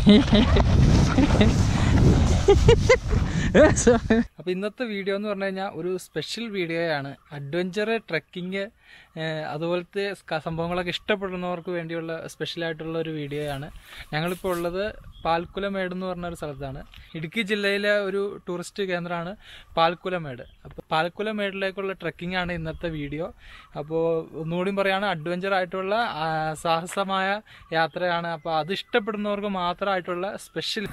അപ്പോൾ ഇന്നത്തെ വീഡിയോ എന്ന് പറഞ്ഞു കഴിഞ്ഞാൽ ഒരു സ്പെഷ്യൽ വീഡിയോയാണ് അഡ്വഞ്ചർ ട്രക്കിങ് അതുപോലത്തെ ക- സംഭവങ്ങളൊക്കെ ഇഷ്ടപ്പെടുന്നവർക്ക് വേണ്ടിയുള്ള സ്പെഷ്യലായിട്ടുള്ള ഒരു വീഡിയോയാണ് ഞങ്ങളിപ്പോൾ ഉള്ളത് പാൽക്കുലമേട് എന്ന് പറഞ്ഞ ഒരു സ്ഥലത്താണ് ഇടുക്കി ജില്ലയിലെ ഒരു ടൂറിസ്റ്റ് കേന്ദ്രമാണ് പാൽക്കുലമേട് അപ്പോൾ പാൽക്കുലമേടിലേക്കുള്ള ട്രക്കിംഗ് ആണ് ഇന്നത്തെ വീഡിയോ അപ്പോൾ ഒന്നുകൂടി പറയുകയാണ് അഡ്വഞ്ചർ ആയിട്ടുള്ള ആ, സാഹസമായ യാത്രയാണ് അപ്പോൾ അത് ഇഷ്ടപ്പെടുന്നവർക്ക് മാത്രമായിട്ടുള്ള സ്പെഷ്യൽ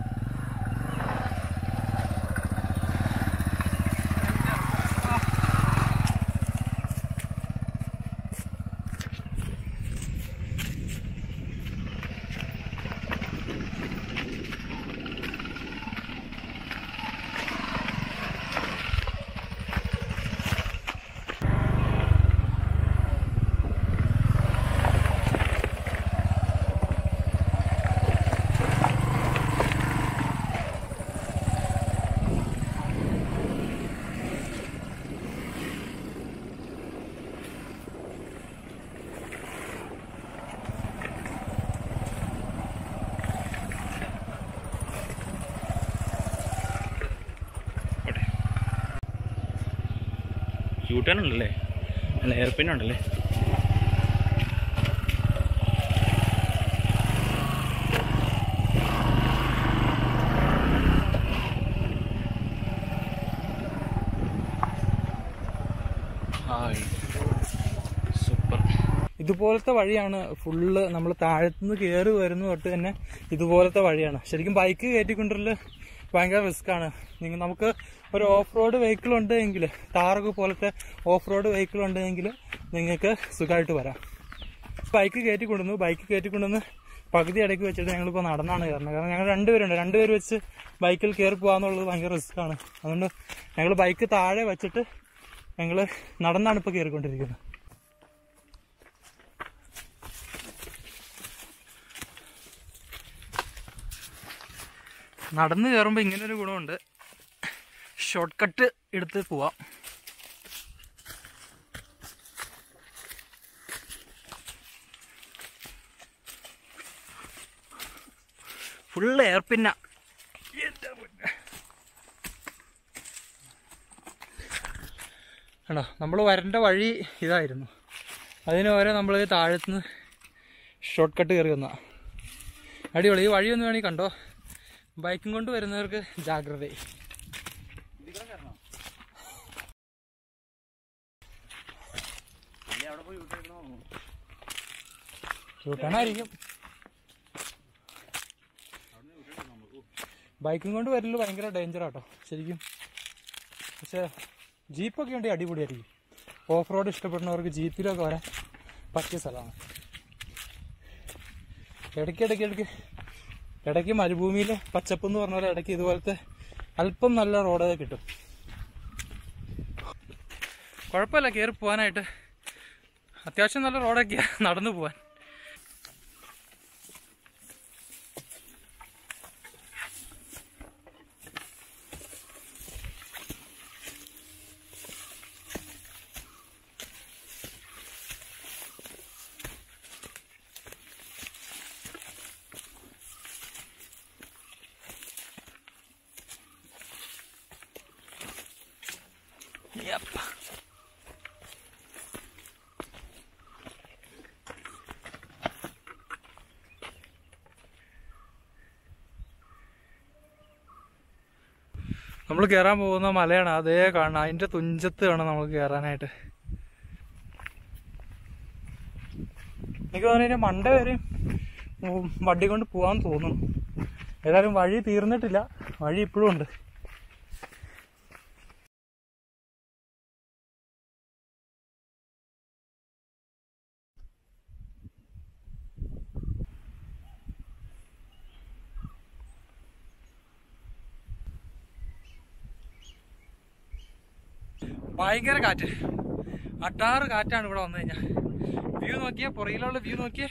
യൂട്ടേൺ ഉണ്ടല്ലേ അല്ല എയർപിൻ ഉണ്ടല്ലേ സൂപ്പർ ഇതുപോലത്തെ വഴിയാണ് ഫുള്ള് നമ്മൾ താഴത്തുനിന്ന് കയറി വരുന്ന തൊട്ട് തന്നെ ഇതുപോലത്തെ വഴിയാണ് ശരിക്കും ബൈക്ക് കയറ്റിക്കൊണ്ടിരല് ഭയങ്കര റിസ്ക് ആണ് നിങ്ങൾ നമുക്ക് ഒരു ഓഫ് റോഡ് വെഹിക്കിൾ ഉണ്ടെങ്കിൽ താറൊക്കെ പോലത്തെ ഓഫ് റോഡ് വെഹിക്കിൾ ഉണ്ടെങ്കിൽ നിങ്ങൾക്ക് സുഖമായിട്ട് വരാം ബൈക്ക് കയറ്റിക്കൊണ്ടുവന്നു ബൈക്ക് കയറ്റിക്കൊണ്ടുവന്ന് പകുതി ഇടയ്ക്ക് വെച്ചിട്ട് ഞങ്ങളിപ്പോൾ നടന്നാണ് കയറുന്നത് കാരണം ഞങ്ങൾ രണ്ടുപേരുണ്ട് രണ്ടുപേര് വെച്ച് ബൈക്കിൽ കയറി പോകാന്നുള്ളത് ഭയങ്കര റിസ്ക് ആണ് അതുകൊണ്ട് ഞങ്ങൾ ബൈക്ക് താഴെ വെച്ചിട്ട് ഞങ്ങൾ നടന്നാണ് ഇപ്പോൾ കയറിക്കൊണ്ടിരിക്കുന്നത് നടന്നു കയറുമ്പോൾ ഇങ്ങനൊരു ഗുണമുണ്ട് ഷോർട്ട് കട്ട് എടുത്ത് പോവാം ഫുള്ള് എയർ പിന്ന കണ്ടോ നമ്മൾ വരേണ്ട വഴി ഇതായിരുന്നു അതിന് പകരം നമ്മൾ താഴത്തുനിന്ന് ഷോർട്ട് കട്ട് കയറി വന്ന അടിപൊളി ഈ വഴി ഒന്ന് വേണമെങ്കിൽ കണ്ടോ ബൈക്കും കൊണ്ട് വരുന്നവർക്ക് ജാഗ്രത യൂട്ടേണായിരിക്കും ബൈക്കും കൊണ്ട് വരല് ഭയങ്കര ഡേഞ്ചർ ആട്ടോ ശരിക്കും പക്ഷേ ജീപ്പൊക്കെ ഉണ്ടെങ്കിൽ അടിപൊളിയായിരിക്കും ഓഫ് റോഡ് ഇഷ്ടപ്പെടുന്നവർക്ക് ജീപ്പിലൊക്കെ വരാൻ പറ്റിയ സ്ഥലമാണ് ഇടയ്ക്ക് ഇടയ്ക്ക് ഇടയ്ക്ക് ഇടയ്ക്ക് മരുഭൂമിയിലെ പച്ചപ്പ് എന്ന് പറഞ്ഞ പോലെ ഇടയ്ക്ക് ഇതുപോലത്തെ അല്പം നല്ല റോഡൊക്കെ കിട്ടും കുഴപ്പമില്ല കയറി പോകാനായിട്ട് അത്യാവശ്യം നല്ല റോഡൊക്കെയാ നടന്നു പോവാൻ Yep. നമ്മൾ കയറാൻ പോകുന്ന മലയാണ് അതേ കാണണം അതിന്റെ തുഞ്ചത്ത് വേണം നമുക്ക് കയറാനായിട്ട് എനിക്ക് തോന്നുന്നു മണ്ട വരെ ഉം, വണ്ടി കൊണ്ട് പോകാൻ തോന്നുന്നു ഏതായാലും വഴി തീർന്നിട്ടില്ല വഴി ഇപ്പോഴും ഉണ്ട് ഭയങ്കര കാറ്റ് അട്ടാറ് കാറ്റാണ് ഇവിടെ വന്നു കഴിഞ്ഞാൽ വ്യൂ നോക്കിയേ പുറകിലുള്ള വ്യൂ നോക്കിയേ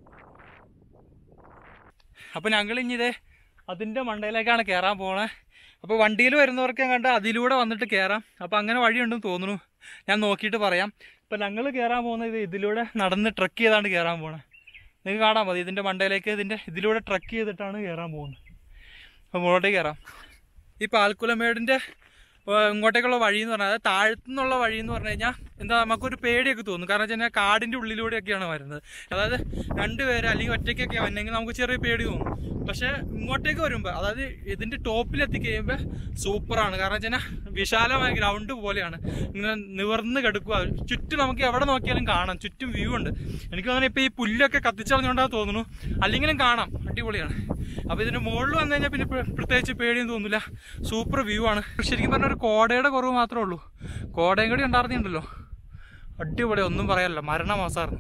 അപ്പൊ ഞങ്ങൾ ഇനി ഇതേ അതിന്റെ മണ്ടയിലേക്കാണ് കയറാൻ പോണേ അപ്പോൾ വണ്ടിയിൽ വരുന്നവർക്ക് കണ്ട് അതിലൂടെ വന്നിട്ട് കയറാം അപ്പോൾ അങ്ങനെ വഴിയുണ്ടെന്ന് തോന്നുന്നു ഞാൻ നോക്കിയിട്ട് പറയാം ഇപ്പം ഞങ്ങൾ കയറാൻ പോകുന്നത് ഇത് ഇതിലൂടെ നടന്ന് ട്രക്ക് ചെയ്താണ് കയറാൻ പോകുന്നത് നിങ്ങൾക്ക് കാണാൻ മതി ഇതിൻ്റെ മണ്ടയിലേക്ക് ഇതിൻ്റെ ഇതിലൂടെ ട്രക്ക് ചെയ്തിട്ടാണ് കയറാൻ പോകുന്നത് അപ്പോൾ മുകളിലോട്ടേക്ക് കയറാം ഈ പാൽക്കുലമേടിൻ്റെ ഇങ്ങോട്ടേക്കുള്ള വഴി എന്ന് പറഞ്ഞാൽ അതായത് താഴത്തുനിന്നുള്ള വഴി എന്ന് പറഞ്ഞു കഴിഞ്ഞാൽ എന്താ നമുക്കൊരു പേടിയൊക്കെ തോന്നും കാരണം വെച്ച് കഴിഞ്ഞാൽ കാടിൻ്റെ ഉള്ളിലൂടെയൊക്കെയാണ് വരുന്നത് അതായത് രണ്ടുപേര് അല്ലെങ്കിൽ ഒറ്റയ്ക്കൊക്കെ വന്നെങ്കിൽ നമുക്ക് ചെറിയ പേടി തോന്നും പക്ഷേ ഇങ്ങോട്ടേക്ക് വരുമ്പോൾ അതായത് ഇതിൻ്റെ ടോപ്പിലെത്തി കഴിയുമ്പോൾ സൂപ്പറാണ് കാരണം വെച്ച് കഴിഞ്ഞാൽ വിശാലമായ ഗ്രൗണ്ട് പോലെയാണ് ഇങ്ങനെ നിവർന്ന് കിടക്കുക ചുറ്റും നമുക്ക് എവിടെ നോക്കിയാലും കാണാം ചുറ്റും വ്യൂ ഉണ്ട് എനിക്ക് തോന്നുന്നു ഇപ്പോൾ ഈ പുല്ലൊക്കെ കത്തിച്ചറിഞ്ഞുകൊണ്ടാണ് തോന്നുന്നു അല്ലെങ്കിലും കാണാം അടിപൊളിയാണ് അപ്പോൾ ഇതിന് മുകളിൽ വന്നു കഴിഞ്ഞാൽ പിന്നെ പ്ര- പ്രത്യേകിച്ച് പേടിയൊന്നും തോന്നില്ല സൂപ്പർ വ്യൂ ആണ് ശരിക്കും പറഞ്ഞാൽ ഒരു കോടയുടെ കുറവ് മാത്രമേ ഉള്ളൂ കോടയും കൂടി ഉണ്ടായിരുന്നുണ്ടല്ലോ അടിപൊളി ഒന്നും പറയാനല്ല മരണമാസായിരുന്നു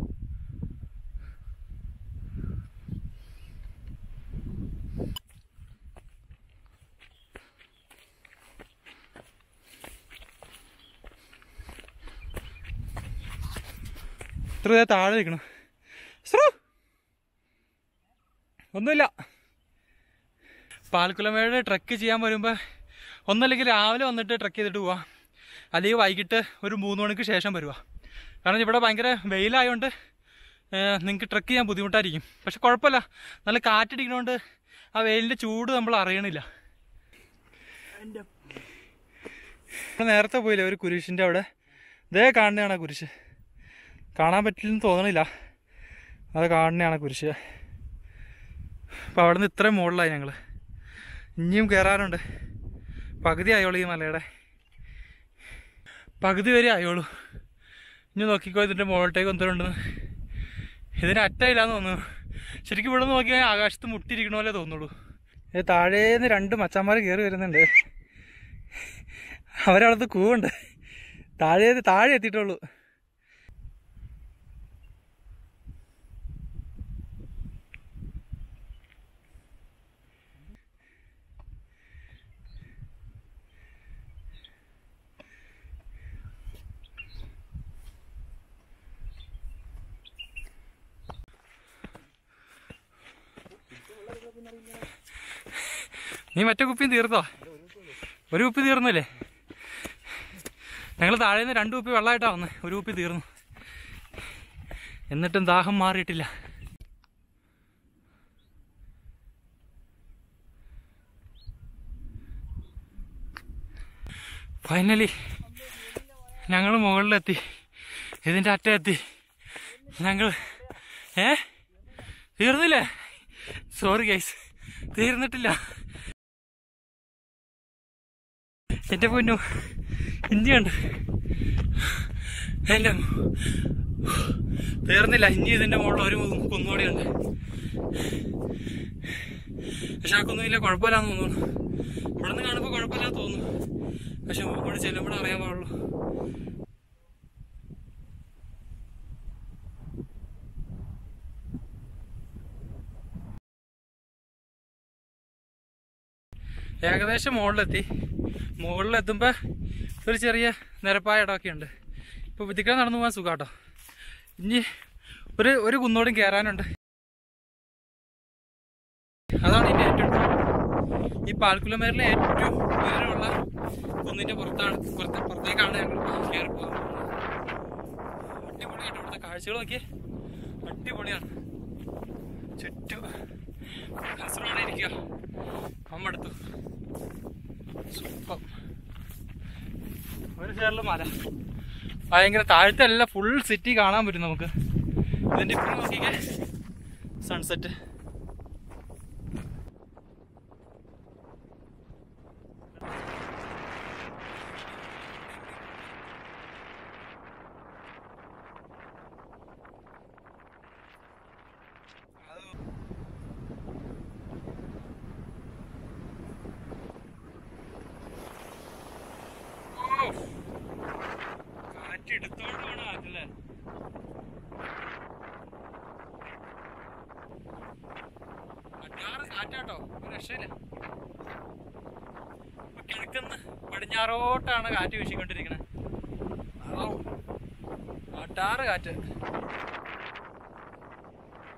ഇത്ര ദേ താഴെ നിൽക്കണം ശ്രു ഒന്നുമില്ല പാൽക്കുലമേട് ട്രക്ക് ചെയ്യാൻ വരുമ്പോൾ ഒന്നല്ലെങ്കിൽ രാവിലെ വന്നിട്ട് ട്രക്ക് ചെയ്തിട്ട് പോവാം അല്ലെങ്കിൽ വൈകിട്ട് ഒരു മൂന്ന് മണിക്ക് ശേഷം വരുക കാരണം ഇവിടെ ഭയങ്കര വെയിലായതുകൊണ്ട് നിങ്ങൾക്ക് ട്രക്ക് ചെയ്യാൻ ബുദ്ധിമുട്ടായിരിക്കും പക്ഷെ കുഴപ്പമില്ല നല്ല കാറ്റടിക്കണോണ്ട് ആ വെയിലിൻ്റെ ചൂട് നമ്മൾ അറിയണില്ല ഇവിടെ നേരത്തെ പോയില്ലേ ഒരു കുരിശിൻ്റെ അവിടെ ഇതേ കാണുന്നതാണ് ആ കുരിശ് കാണാൻ പറ്റില്ലെന്ന് തോന്നണില്ല അത് കാണുന്നതാണ് കുരിശ് അപ്പോൾ അവിടെ നിന്ന് ഇത്രയും മുകളിലായി ഞങ്ങൾ ഇനിയും കയറാനുണ്ട് പകുതി ആയോളൂ ഈ മലയുടെ പകുതി വരെ ആയോളൂ ഇനി നോക്കിക്കോ ഇതിൻ്റെ മുകളിലേക്ക് എന്തോരുണ്ടെന്ന് ഇതിന് അറ്റയില്ലാന്ന് തോന്നുന്നു ശരിക്കും ഇവിടെ നിന്ന് നോക്കിയാൽ ആകാശത്ത് മുട്ടിയിരിക്കണ പോലെ തോന്നുള്ളൂ ഇത് താഴേന്ന് രണ്ട് മച്ചന്മാർ കയറി വരുന്നുണ്ട് അവരവിടുത്തെ കൂവുണ്ട് താഴെ താഴെ എത്തിയിട്ടുള്ളൂ നീ മറ്റേ കുപ്പിയും തീർത്തോ ഒരു കുപ്പി തീർന്നില്ലേ ഞങ്ങൾ താഴെ നിന്ന് രണ്ട് കുപ്പി വെള്ളമായിട്ടാ വന്നത് ഒരു കുപ്പി തീർന്നു എന്നിട്ടും ദാഹം മാറിയിട്ടില്ല ഫൈനലി ഞങ്ങൾ മുകളിലെത്തി ഇതിൻ്റെ അറ്റമെത്തി ഞങ്ങൾ ഏ തീർന്നില്ലേ സോറി ഗൈസ് തീർന്നിട്ടില്ല എന്റെ പൊന്നു ഇനിയുണ്ട് എന്റെ തീർന്നില്ല ഇനി ഇതിന്റെ മുകളിൽ ഒരു കുന്നുകൂടിയുണ്ട് പക്ഷെ ആ കുന്നുമില്ല കുഴപ്പമില്ലാന്ന് തോന്നുന്നു ഇവിടെ നിന്ന് കാണുമ്പോൾ കുഴപ്പമില്ല തോന്നുന്നു പക്ഷെ ഇവിടെ ചെല്ലുമ്പോഴേ അറിയാൻ പാടുള്ളൂ ഏകദേശം മുകളിലെത്തി മുകളിലെത്തുമ്പോൾ ഒരു ചെറിയ നിരപ്പായ ഇടമൊക്കെ ഉണ്ട് ഇപ്പോൾ വിധിക്കാൻ നടന്നു പോകാൻ സുഖാട്ടോ ഇനി ഒരു ഒരു കുന്നോടും കയറാനുണ്ട് അതാണ് ഇതിൻ്റെ ഏറ്റവും top. ഈ പാൽക്കുലമേറിലെ ഏറ്റവും ഉയരമുള്ള കുന്നിൻ്റെ പുറത്താണ് പുറത്ത് പുറത്തേക്കാണ് ഞങ്ങൾ കയറി പോകാൻ അടിപൊളിയായിട്ട് ഇവിടുത്തെ കാഴ്ചകൾ നോക്കിയേ അടിപൊളിയാണ് ചുറ്റും കസറോടെ ഇരിക്കുക അമ്മ എടുത്തു സൂപ്പർ ഒരു സൈഡിൽ മല ഭയങ്കര താഴത്തല്ല ഫുൾ സിറ്റി കാണാൻ പറ്റും നമുക്ക് ഇതിന്റെ ഇപ്പുറം നോക്കിക്കേ സൺസെറ്റ് കാറ്റെടുത്തോണ്ട് വേണം കാറ്റല്ലേ അറ്റാറ് കാറ്റാട്ടോ ഒരു രക്ഷയില്ല ഇപ്പൊ കിഴക്കുന്ന് പടിഞ്ഞാറോട്ടാണ് കാറ്റ് വീശിക്കൊണ്ടിരിക്കണേ ഔ. അട്ടാറ് കാറ്റ്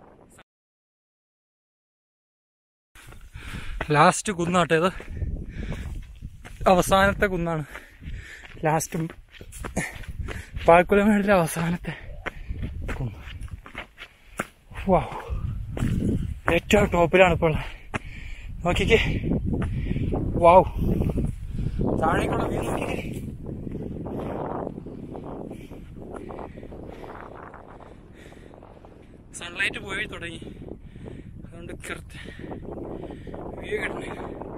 ലാസ്റ്റ് കുന്നാട്ടോ ഇത് അവസാനത്തെ കുന്നാണ് ലാസ്റ്റ് പാൽക്കുലമേടിലെ അവസാനത്തെ കുന്ന് വാ ഏറ്റവും ടോപ്പിലാണ് ഇപ്പോൾ ഉള്ളത് നോക്കിക്കേ വാവ് താഴേക്കുള്ള വ്യൂ നോക്കിക്കേ സൺലൈറ്റ് പോയി തുടങ്ങി അതുകൊണ്ട് കറുത്ത് വ്യൂ കിട്ടണേ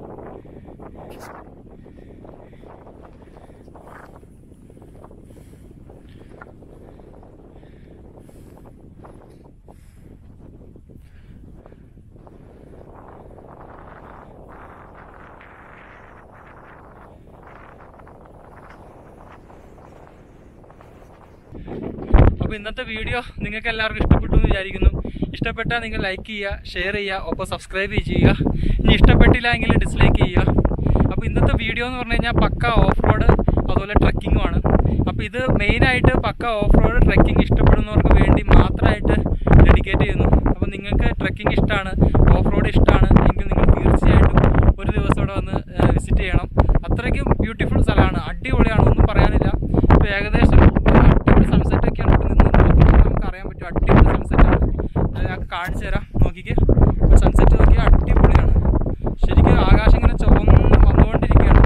അപ്പോൾ ഇന്നത്തെ വീഡിയോ നിങ്ങൾക്ക് എല്ലാവർക്കും ഇഷ്ടപ്പെട്ടു എന്ന് വിചാരിക്കുന്നു ഇഷ്ടപ്പെട്ടാൽ നിങ്ങൾ ലൈക്ക് ചെയ്യുക ഷെയർ ചെയ്യുക ഒപ്പം സബ്സ്ക്രൈബ് ചെയ്യുക ഇനി ഇഷ്ടപ്പെട്ടില്ല എങ്കിൽ ഡിസ്ലൈക്ക് ചെയ്യുക അപ്പോൾ ഇന്നത്തെ വീഡിയോ എന്ന് പറഞ്ഞു കഴിഞ്ഞാൽ പക്ക ഓഫ് റോഡ് അതുപോലെ ട്രക്കിങ്ങുമാണ് അപ്പോൾ ഇത് മെയിനായിട്ട് പക്ക ഓഫ് റോഡ് ട്രക്കിംഗ് ഇഷ്ടപ്പെടുന്നവർക്ക് വേണ്ടി മാത്രമായിട്ട് ഡെഡിക്കേറ്റ് ചെയ്യുന്നു അപ്പോൾ നിങ്ങൾക്ക് ട്രക്കിംഗ് ഇഷ്ടമാണ് ഓഫ് റോഡ് ഇഷ്ടമാണ് എങ്കിൽ നിങ്ങൾ തീർച്ചയായിട്ടും ഒരു ദിവസം ഇവിടെ വന്ന് വിസിറ്റ് ചെയ്യണം അത്രയ്ക്കും ബ്യൂട്ടിഫുൾ സ്ഥലമാണ് അടിപൊളിയാണ് ഒന്നും പറയാനില്ല ഇപ്പോൾ ഏകദേശം അടിപൊളി സൺസെറ്റ് ഒക്കെയാണ് ഇവിടെ നിന്ന് നോക്കിയാൽ നമുക്ക് അറിയാൻ പറ്റും അടിപൊളി സൺസെറ്റാണ് ഞാൻ കാണിച്ചു തരാം നോക്കിക്കേ സൺസെറ്റ് നോക്കിയാൽ അടിപൊളിയാണ് ശരിക്കും ആകാശം ഇങ്ങനെ ചുവന്ന് വന്നുകൊണ്ടിരിക്കുകയാണ്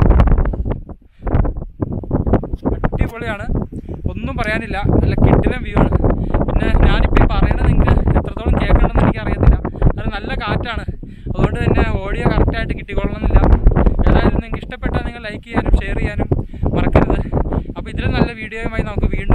അടിപൊളിയാണ് ഒന്നും പറയാനില്ല നല്ല കിട്ടിലും വ്യൂ ആണ് പിന്നെ ഞാനിപ്പോൾ ഈ പറയണത് നിങ്ങൾക്ക് എത്രത്തോളം കേൾക്കണമെന്ന് എനിക്ക് അറിയത്തില്ല അത് നല്ല കാറ്റാണ് അതുകൊണ്ട് തന്നെ ഓഡിയോ കറക്റ്റായിട്ട് കിട്ടിക്കൊള്ളണമെന്നില്ല ഏതായാലും നിങ്ങൾക്ക് ഇഷ്ടപ്പെട്ടാൽ നിങ്ങൾ ലൈക്ക് ചെയ്യാനും ഷെയർ ചെയ്യാനും മറക്കരുത് അപ്പോൾ ഇതിലും നല്ല വീഡിയോയുമായി നമുക്ക് വീണ്ടും